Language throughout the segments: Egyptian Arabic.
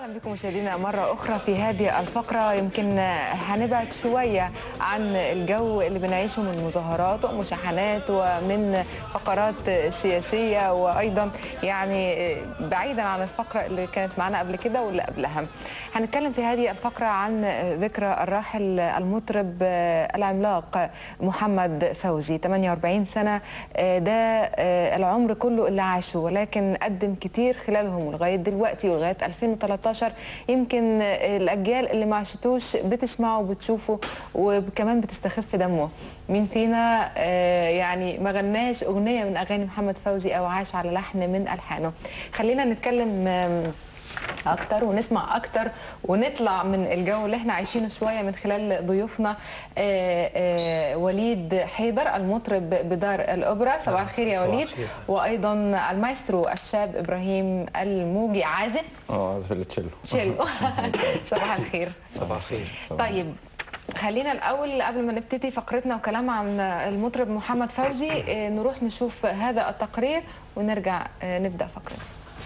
اهلا بكم مشاهدينا مره اخرى في هذه الفقره يمكن هنبعد شويه عن الجو اللي بنعيشه من مظاهرات ومشاحنات ومن فقرات سياسيه وايضا يعني بعيدا عن الفقره اللي كانت معنا قبل كده واللي قبلها هنتكلم في هذه الفقره عن ذكرى الراحل المطرب العملاق محمد فوزي 48 سنه ده العمر كله اللي عاشه ولكن قدم كتير خلالهم لغايه دلوقتي ولغايه 2013 يمكن الاجيال اللي ما عاشتوش بتسمعه وبتشوفه وكمان بتستخف دمه مين فينا يعني ما غناش اغنيه من اغاني محمد فوزي او عاش على لحن من الحانه خلينا نتكلم اكتر ونسمع اكتر ونطلع من الجو اللي احنا عايشينه شويه من خلال ضيوفنا آآ آآ وليد حيدر المطرب بدار الاوبرا صباح الخير يا وليد وايضا المايسترو الشاب ابراهيم الموجي عازف اه عازف التشيلو تشيلو صباح الخير صباح الخير طيب خلينا الاول قبل ما نبتدي فقرتنا وكلام عن المطرب محمد فوزي نروح نشوف هذا التقرير ونرجع نبدا فقرتنا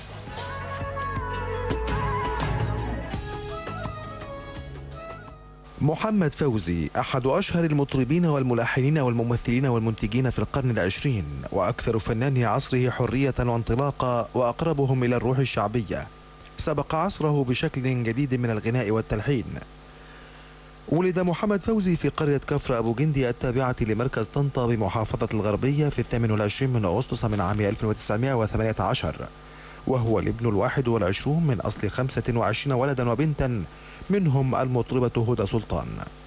محمد فوزي أحد أشهر المطربين والملحنين والممثلين والمنتجين في القرن العشرين وأكثر فناني عصره حرية وانطلاقا وأقربهم إلى الروح الشعبية سبق عصره بشكل جديد من الغناء والتلحين ولد محمد فوزي في قرية كفر أبو جندي التابعة لمركز طنطا بمحافظة الغربية في الثامن والعشرين من أغسطس من عام 1918 وهو الابن الواحد والعشرون من أصل خمسة وعشرين ولدا وبنتا منهم المطربة هدى سلطان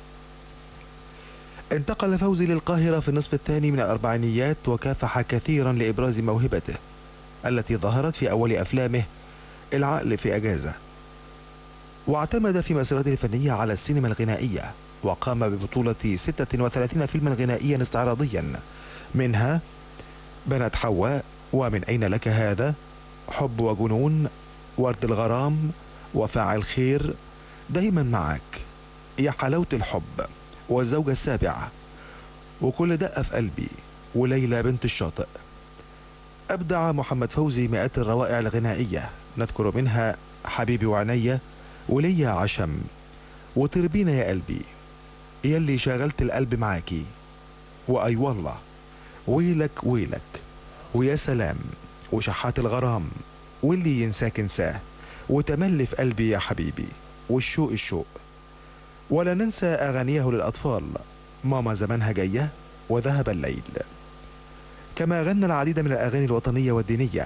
انتقل فوزي للقاهرة في النصف الثاني من الأربعينيات وكافح كثيرا لإبراز موهبته التي ظهرت في أول أفلامه العقل في أجازة واعتمد في مسيرته الفنية على السينما الغنائية وقام ببطولة 36 فيلما غنائيا استعراضيا منها بنت حواء ومن أين لك هذا حب وجنون ورد الغرام وفاعل خير دايما معك يا حلاوة الحب والزوجة السابعة وكل دقة في قلبي وليلى بنت الشاطئ أبدع محمد فوزي مئات الروائع الغنائية نذكر منها حبيبي وعنيا وليا عشم وتربينا يا قلبي يلي شغلت القلب معاكي وأي والله ويلك ويلك ويا سلام وشحات الغرام واللي ينساك انساه وتملي في قلبي يا حبيبي والشوق الشوق ولا ننسى أغانيه للأطفال ماما زمانها جاية وذهب الليل كما غنى العديد من الأغاني الوطنية والدينية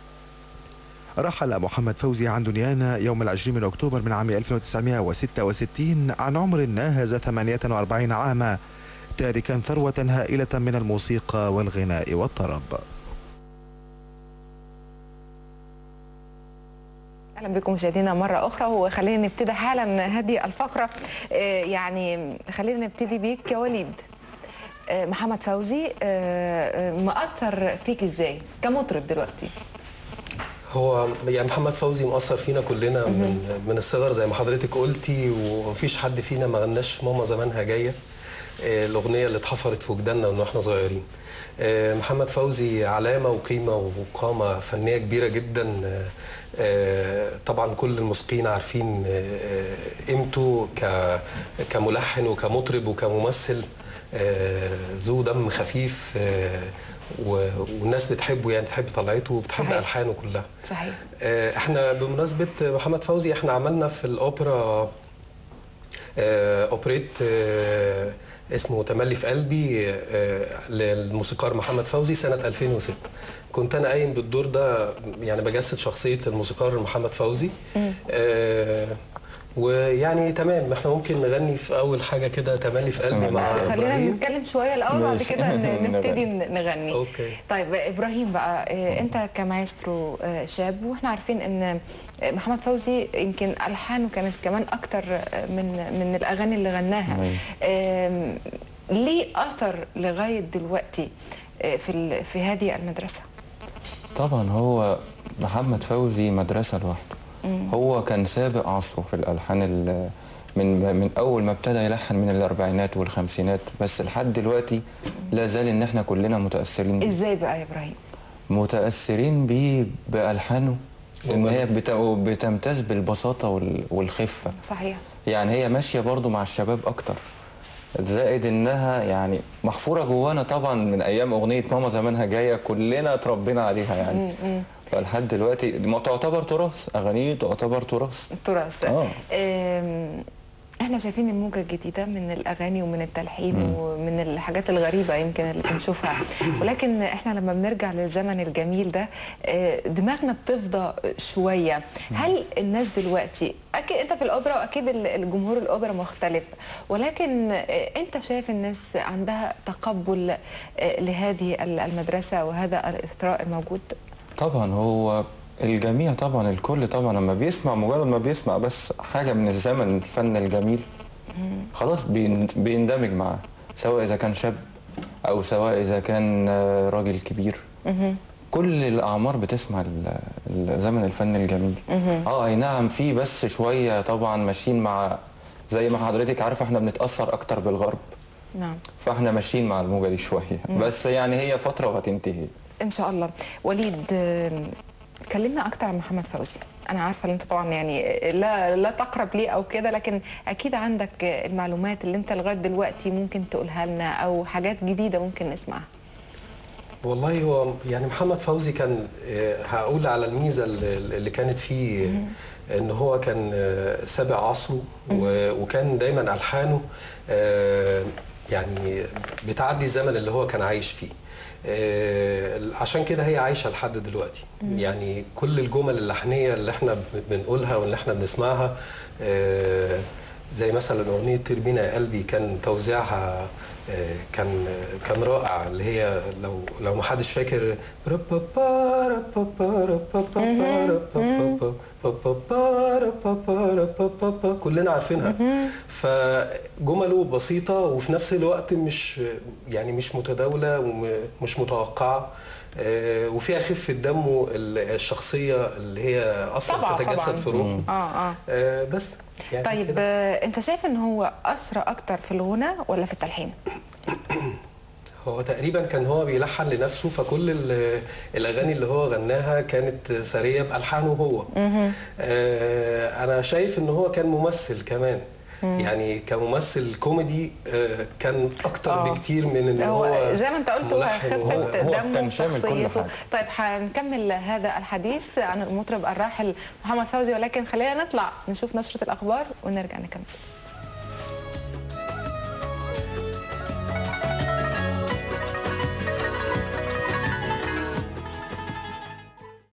رحل محمد فوزي عن دنيانا يوم العشرين من أكتوبر من عام 1966 عن عمر ناهز 48 عاما تاركا ثروة هائلة من الموسيقى والغناء والطرب اهلا بكم مشاهدينا مره اخرى وخلينا نبتدي حالا هذه الفقره يعني خلينا نبتدي بيك يا وليد محمد فوزي مأثر فيك ازاي كمطرب دلوقتي هو يعني محمد فوزي مؤثر فينا كلنا من من الصغر زي ما حضرتك قلتي ومفيش حد فينا ما غناش ماما زمانها جايه الاغنيه اللي اتحفرت في وجداننا من واحنا صغيرين محمد فوزي علامه وقيمه وقامه فنيه كبيره جدا طبعا كل الموسيقيين عارفين قيمته كملحن وكمطرب وكممثل ذو دم خفيف والناس بتحبه يعني بتحب طلعته وبتحب صحيح. الحانه كلها صحيح احنا بمناسبه محمد فوزي احنا عملنا في الاوبرا اوبريت اسمه تملي في قلبي للموسيقار محمد فوزي سنة 2006 كنت أنا قايم بالدور ده يعني بجسد شخصية الموسيقار محمد فوزي آه ويعني تمام احنا ممكن نغني في أول حاجة كده تملي في قلبي مع خلينا إبراهيم نتكلم شويه الاول بعد ماشي. كده ن- نبتدي نغني. نغني أوكي. طيب ابراهيم بقى آه، انت كمايسترو آه، شاب واحنا عارفين ان محمد فوزي يمكن الحانه كانت كمان اكتر من من الاغاني اللي غناها أيوة. آم، ليه اثر لغايه دلوقتي آه، في ال- في هذه المدرسه طبعا هو محمد فوزي مدرسة لوحده هو كان سابق عصره في الألحان ال- من من أول ما ابتدى يلحن من الأربعينات والخمسينات بس لحد دلوقتي لا زال إن إحنا كلنا متأثرين بيه ازاي بقى يا ابراهيم متأثرين بيه بألحانه ان هي بت- بتمتاز بالبساطه وال- والخفه صحيح يعني هي ماشيه برضو مع الشباب اكتر زائد انها يعني محفوره جوانا طبعا من ايام اغنيه ماما زمانها جايه كلنا اتربينا عليها يعني فلحد دلوقتي ما تعتبر تراث اغانيه تعتبر تراث التراث آه. آم، احنا شايفين الموجة الجديدة من الأغاني ومن التلحين ومن الحاجات الغريبة يمكن اللي بنشوفها ولكن احنا لما بنرجع للزمن الجميل ده آه، دماغنا بتفضى شوية هل الناس دلوقتي أكيد أنت في الأوبرا وأكيد ال- الجمهور الأوبرا مختلف ولكن آه، أنت شايف الناس عندها تقبل آه، لهذه ال- المدرسة وهذا الإثراء الموجود طبعا هو الجميع طبعا الكل طبعا لما بيسمع مجرد ما بيسمع بس حاجه من الزمن الفن الجميل خلاص بين- بيندمج معاه سواء اذا كان شاب او سواء اذا كان آه، راجل كبير كل الاعمار بتسمع ال- ال- زمن الفن الجميل اه اي نعم في بس شويه طبعا ماشيين مع زي ما حضرتك عارفه احنا بنتاثر اكتر بالغرب نعم فاحنا ماشيين مع الموجه دي شويه بس يعني هي فتره وهتنتهي ان شاء الله وليد آم، كلمنا اكتر عن محمد فوزي انا عارفه ان انت طبعا يعني لا لا تقرب ليه او كده لكن اكيد عندك المعلومات اللي انت لغايه دلوقتي ممكن تقولها لنا او حاجات جديده ممكن نسمعها والله هو يعني محمد فوزي كان آه، هقول على الميزه اللي اللي كانت فيه آه، ان هو كان آه، سابق عصره و- وكان دايما الحانه آه، يعني بتعدي الزمن اللي هو كان عايش فيه آه، عشان كده هي عايشه لحد دلوقتي يعني كل الجمل اللحنيه اللي احنا ب- بنقولها واللي احنا بنسمعها آه، زي مثلا اغنيه تربينا يا قلبي كان توزيعها آه، كان كان رائع اللي هي لو لو ما حدش فاكر كلنا عارفينها فجمله بسيطه وفي نفس الوقت مش يعني مش متداوله ومش متوقعه آه، وفيها خفه دمه الشخصيه اللي هي اصلا طبعا تتجسد طبعا في روحه اه اه آه، بس يعني طيب كده. آه، انت شايف ان هو اسرى اكتر في الغنى ولا في التلحين هو تقريبا كان هو بيلحن لنفسه فكل ال- الاغاني اللي هو غناها كانت سريه بالحانه هو آه انا شايف ان هو كان ممثل كمان يعني كممثل كوميدي آه كان اكتر آه. بكتير من ان هو, هو زي ما انت قلت هو ملحن خفه وهو- هو دمه كان شامل كل وشخصيته حاجة. طيب هنكمل هذا الحديث عن المطرب الراحل محمد فوزي ولكن خلينا نطلع نشوف نشره الاخبار ونرجع نكمل